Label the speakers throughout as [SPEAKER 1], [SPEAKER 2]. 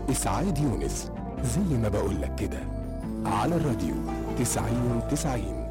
[SPEAKER 1] إسعاد يونس زي ما بقولك كده على الراديو تسعين تسعين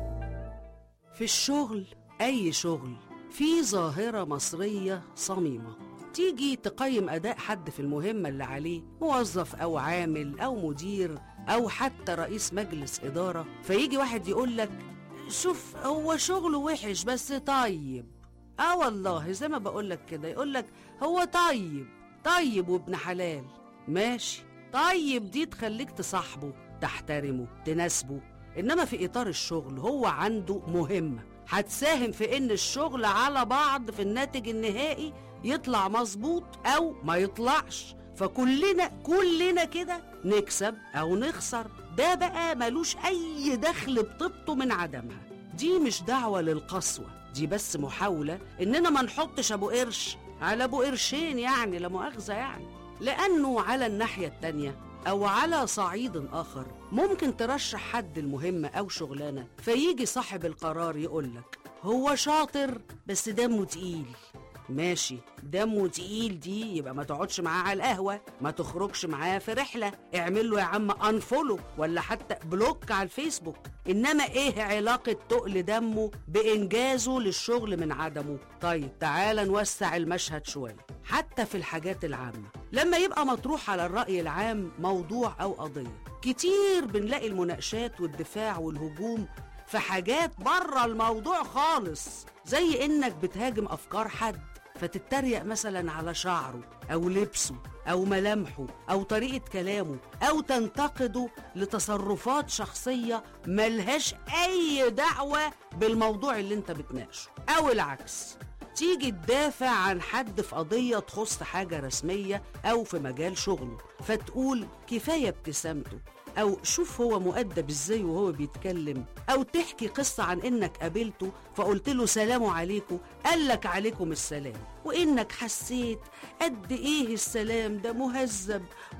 [SPEAKER 2] في الشغل أي شغل في ظاهرة مصرية صميمة تيجي تقيم أداء حد في المهمة اللي عليه موظف أو عامل أو مدير أو حتى رئيس مجلس إدارة فيجي واحد يقول لك شوف هو شغله وحش بس طيب اه والله زي ما بقول لك كده يقول لك هو طيب طيب وابن حلال ماشي طيب دي تخليك تصاحبه تحترمه تناسبه انما في اطار الشغل هو عنده مهمه هتساهم في ان الشغل على بعض في الناتج النهائي يطلع مظبوط او ما يطلعش فكلنا كلنا كده نكسب او نخسر ده بقى ملوش اي دخل بطبطه من عدمها دي مش دعوة للقسوة دي بس محاولة إننا ما نحطش أبو قرش على أبو قرشين يعني لا مؤاخذة يعني لأنه على الناحية التانية أو على صعيد آخر ممكن ترشح حد المهمة أو شغلانة فيجي صاحب القرار يقولك هو شاطر بس دمه تقيل ماشي دمه تقيل دي يبقى ما تقعدش معاه على القهوة ما تخرجش معاه في رحلة اعمل له يا عم انفولو ولا حتى بلوك على الفيسبوك انما ايه علاقة تقل دمه بانجازه للشغل من عدمه طيب تعال نوسع المشهد شوية حتى في الحاجات العامة لما يبقى مطروح على الرأي العام موضوع أو قضية كتير بنلاقي المناقشات والدفاع والهجوم في حاجات بره الموضوع خالص زي انك بتهاجم افكار حد فتتريق مثلا على شعره او لبسه او ملامحه او طريقه كلامه او تنتقده لتصرفات شخصيه ملهاش اي دعوه بالموضوع اللي انت بتناقشه او العكس تيجي تدافع عن حد في قضية تخص حاجة رسمية أو في مجال شغله فتقول كفاية ابتسامته أو شوف هو مؤدب إزاي وهو بيتكلم أو تحكي قصة عن إنك قابلته فقلت له سلام عليكم قال لك عليكم السلام وإنك حسيت قد إيه السلام ده مهذب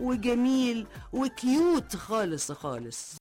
[SPEAKER 2] وجميل وكيوت خالص خالص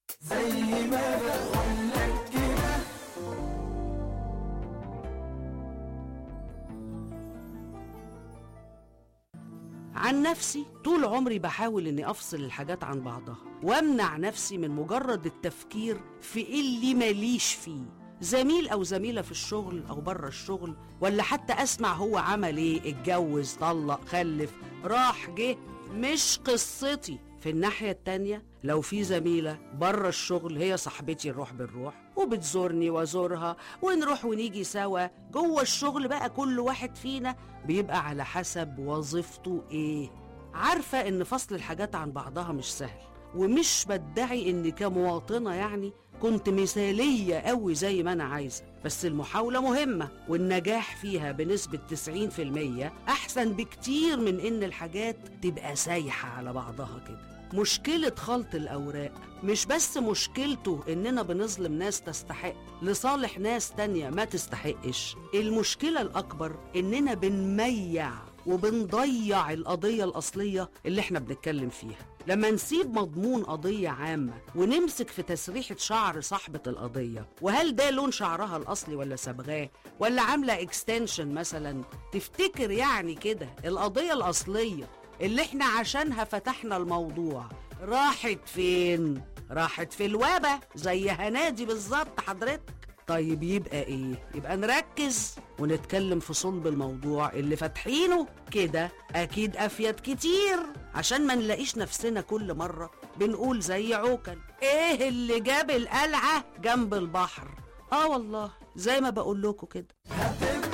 [SPEAKER 2] عن نفسي طول عمري بحاول اني افصل الحاجات عن بعضها وامنع نفسي من مجرد التفكير في اللي ماليش فيه زميل او زميله في الشغل او بره الشغل ولا حتى اسمع هو عمل ايه اتجوز طلق خلف راح جه مش قصتي في الناحية التانية لو في زميلة بره الشغل هي صاحبتي نروح بنروح وبتزورني وازورها ونروح ونيجي سوا جوه الشغل بقى كل واحد فينا بيبقى على حسب وظيفته ايه عارفة ان فصل الحاجات عن بعضها مش سهل ومش بدعي اني كمواطنة يعني كنت مثالية قوي زي ما انا عايزة بس المحاولة مهمة والنجاح فيها بنسبة 90% احسن بكتير من ان الحاجات تبقى سايحة على بعضها كده مشكلة خلط الأوراق مش بس مشكلته إننا بنظلم ناس تستحق لصالح ناس تانية ما تستحقش المشكلة الأكبر إننا بنميع وبنضيع القضية الأصلية اللي احنا بنتكلم فيها لما نسيب مضمون قضية عامة ونمسك في تسريحة شعر صاحبة القضية وهل ده لون شعرها الأصلي ولا صبغاه ولا عاملة اكستنشن مثلا تفتكر يعني كده القضية الأصلية اللي احنا عشانها فتحنا الموضوع راحت فين؟ راحت في الوبا زي هنادي بالظبط حضرتك طيب يبقى ايه؟ يبقى نركز ونتكلم في صلب الموضوع اللي فاتحينه كده اكيد افيد كتير عشان ما نلاقيش نفسنا كل مرة بنقول زي عوكل ايه اللي جاب القلعة جنب البحر اه والله زي ما بقول لكم كده